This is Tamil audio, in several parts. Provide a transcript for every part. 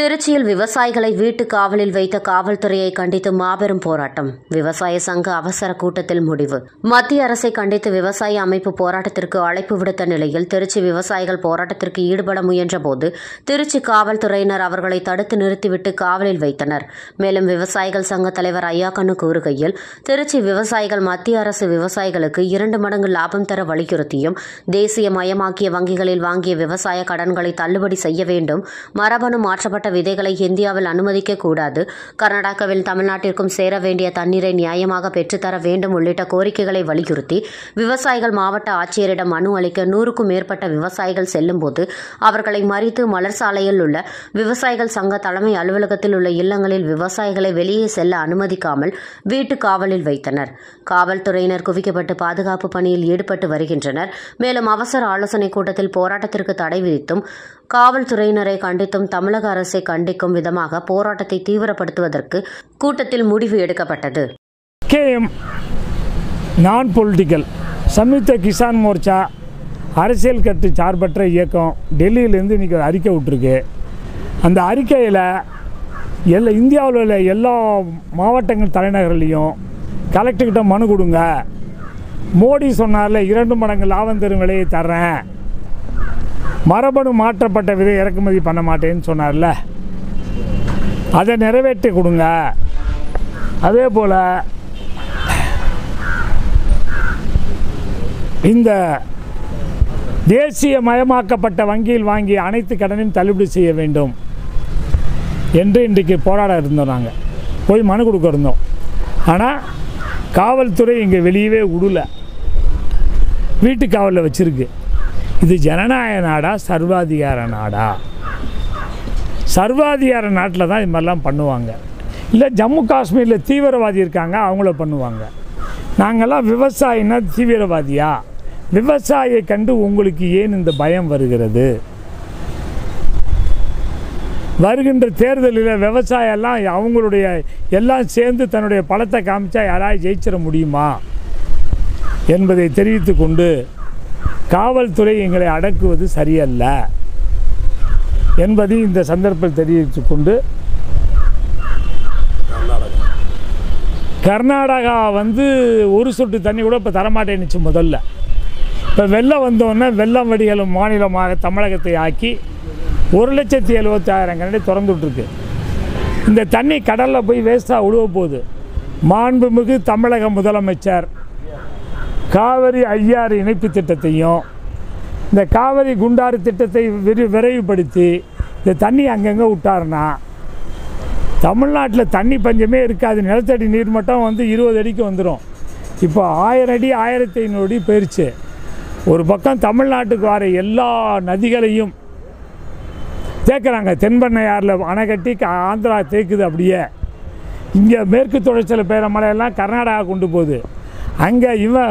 திருச்சியில் விவசாயிகளை வீட்டு காவலில் வைத்த காவல்துறையை கண்டித்து மாபெரும் போராட்டம் விவசாய சங்க அவசர கூட்டத்தில் முடிவு மத்திய அரசை கண்டித்து விவசாய அமைப்பு போராட்டத்திற்கு அழைப்பு விடுத்த நிலையில் திருச்சி விவசாயிகள் போராட்டத்திற்கு ஈடுபட முயன்றபோது திருச்சி காவல்துறையினர் அவர்களை தடுத்து நிறுத்திவிட்டு காவலில் வைத்தனர் மேலும் விவசாயிகள் சங்க தலைவர் ஐயாக்கண்ணு கூறுகையில் திருச்சி விவசாயிகள் மத்திய அரசு விவசாயிகளுக்கு இரண்டு மடங்கு லாபம் தர வலியுறுத்தியும் தேசியமயமாக்கிய வங்கிகளில் வாங்கிய விவசாய கடன்களை தள்ளுபடி செய்ய வேண்டும் மரபணு மாற்றப்பட்ட விதைகளை இந்தியாவில் அனுமதிக்க கூடாது கர்நாடகாவில் தமிழ்நாட்டிற்கும் சேர வேண்டிய தண்ணீரை நியாயமாக பெற்றுத்தர வேண்டும் உள்ளிட்ட கோரிக்கைகளை வலியுறுத்தி விவசாயிகள் மாவட்ட ஆட்சியரிடம் மனு அளிக்க நூறுக்கும் மேற்பட்ட விவசாயிகள் செல்லும்போது அவர்களை மறித்து மலர் சாலையில் உள்ள விவசாயிகள் சங்க தலைமை அலுவலகத்தில் உள்ள இல்லங்களில் விவசாயிகளை வெளியே செல்ல அனுமதிக்காமல் வீட்டு காவலில் வைத்தனர் காவல்துறையினர் குவிக்கப்பட்டு பாதுகாப்பு பணியில் ஈடுபட்டு வருகின்றனர் மேலும் அவசர ஆலோசனை கூட்டத்தில் போராட்டத்திற்கு தடை விதித்தும் காவல்துறையினரை கண்டித்தும் தமிழக அரசை கண்டிக்கும் விதமாக போராட்டத்தை தீவிரப்படுத்துவதற்கு கூட்டத்தில் முடிவு எடுக்கப்பட்டது கேஎம் நான் பொலிட்டிக்கல் சம்யுக்த கிசான் மோர்ச்சா அரசியல் கட்டு சார்பற்ற இயக்கம் டெல்லியிலேருந்து இன்றைக்கி ஒரு அறிக்கை விட்டுருக்கு அந்த அறிக்கையில் எல்லா இந்தியாவில் உள்ள எல்லா மாவட்டங்கள் தலைநகர்லேயும் கலெக்டர்கிட்ட மனு கொடுங்க மோடி சொன்னார்ல இரண்டு மடங்கு லாபம் தரும் விலையை தர்றேன் மரபணு மாற்றப்பட்ட விதை இறக்குமதி பண்ண மாட்டேன்னு சொன்னார்ல அதை நிறைவேற்றி கொடுங்க அதே போல் இந்த தேசியமயமாக்கப்பட்ட வங்கியில் வாங்கிய அனைத்து கடனையும் தள்ளுபடி செய்ய வேண்டும் என்று இன்றைக்கு போராட இருந்தோம் நாங்கள் போய் மனு கொடுக்க இருந்தோம் ஆனால் காவல்துறை இங்கே வெளியவே விடல வீட்டு காவலில் வச்சுருக்கு இது ஜனநாயக நாடா சர்வாதிகார நாடா சர்வாதிகார நாட்டில் தான் இது மாதிரிலாம் பண்ணுவாங்க இல்லை ஜம்மு காஷ்மீரில் தீவிரவாதி இருக்காங்க அவங்கள பண்ணுவாங்க நாங்கள்லாம் விவசாயினா தீவிரவாதியா விவசாயியை கண்டு உங்களுக்கு ஏன் இந்த பயம் வருகிறது வருகின்ற தேர்தலில் விவசாயெல்லாம் அவங்களுடைய எல்லாம் சேர்ந்து தன்னுடைய பலத்தை காமிச்சா யாராவது ஜெயிச்சிட முடியுமா என்பதை தெரிவித்து கொண்டு காவல்துறை எங்களை அடக்குவது சரியல்ல என்பதை இந்த சந்தர்ப்பத்தில் தெரிவித்து கொண்டு கர்நாடகா வந்து ஒரு சொட்டு தண்ணி கூட இப்போ தரமாட்டேன்னுச்சு முதல்ல இப்போ வெள்ளம் வந்தோடனே வெள்ளம் வடிகளும் மாநிலமாக தமிழகத்தை ஆக்கி ஒரு லட்சத்தி எழுபத்தாயிரம் கனடி திறந்து விட்ருக்கு இந்த தண்ணி கடலில் போய் வேஸ்ட்டாக விழுவ போகுது மாண்புமிகு தமிழக முதலமைச்சர் காவிரி ஐயாறு இணைப்பு திட்டத்தையும் இந்த காவிரி குண்டாறு திட்டத்தை விரி விரைவுபடுத்தி இந்த தண்ணி அங்கங்கே விட்டாருன்னா தமிழ்நாட்டில் தண்ணி பஞ்சமே இருக்காது நிலத்தடி நீர் மட்டம் வந்து இருபது அடிக்கு வந்துடும் இப்போ ஆயிரம் அடி ஆயிரத்தி ஐநூறு அடி போயிடுச்சு ஒரு பக்கம் தமிழ்நாட்டுக்கு வர எல்லா நதிகளையும் தேக்குறாங்க தென்பண்ணையாறில் அணை கட்டி கா- ஆந்திரா தேக்குது அப்படியே இங்கே மேற்கு தொடர்ச்சியில் பெய்கிற மழையெல்லாம் கர்நாடகா கொண்டு போகுது அங்கே இவன்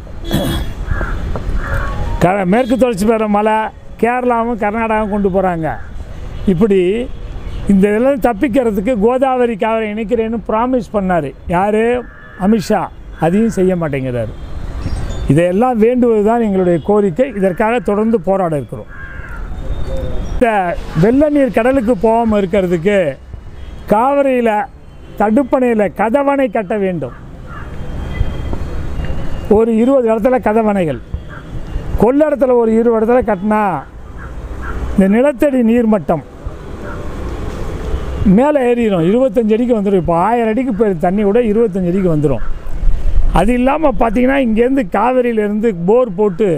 க மேற்கு தொடர்ச்சி பெற மலை கேரளாவும் கர்நாடகாவும் கொண்டு போகிறாங்க இப்படி இந்த இதெல்லாம் தப்பிக்கிறதுக்கு கோதாவரி காவிரி இணைக்கிறேன்னு ப்ராமிஸ் பண்ணார் யார் அமித்ஷா அதையும் செய்ய மாட்டேங்கிறார் இதையெல்லாம் வேண்டுவது தான் எங்களுடைய கோரிக்கை இதற்காக தொடர்ந்து போராட இருக்கிறோம் இந்த வெள்ள நீர் கடலுக்கு போகாமல் இருக்கிறதுக்கு காவிரியில் தடுப்பணையில் கதவணை கட்ட வேண்டும் ஒரு இருபது இடத்துல கதவணைகள் கொள்ளிடத்துல ஒரு இருபது இடத்துல கட்டினா இந்த நிலத்தடி நீர்மட்டம் மேலே ஏறிடும் இருபத்தஞ்சு அடிக்கு வந்துடும் இப்போ ஆயிரம் அடிக்கு போய் தண்ணி கூட இருபத்தஞ்சு அடிக்கு வந்துடும் அது இல்லாமல் பார்த்தீங்கன்னா இங்கேருந்து காவிரியிலேருந்து போர் போட்டு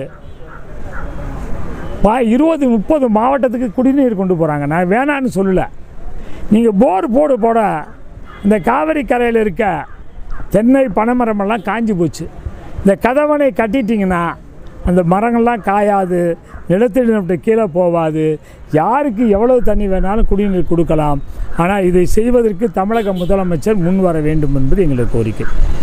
பா இருபது முப்பது மாவட்டத்துக்கு குடிநீர் கொண்டு போகிறாங்க நான் வேணான்னு சொல்லலை நீங்கள் போர் போடு போட இந்த காவிரி கரையில் இருக்க தென்னை பனைமரமெல்லாம் காஞ்சி போச்சு இந்த கதவணை கட்டிட்டிங்கன்னா அந்த மரங்கள்லாம் காயாது நிலத்தடி நம்மகிட்ட கீழே போகாது யாருக்கு எவ்வளவு தண்ணி வேணாலும் குடிநீர் கொடுக்கலாம் ஆனால் இதை செய்வதற்கு தமிழக முதலமைச்சர் முன் வர வேண்டும் என்பது எங்களுடைய கோரிக்கை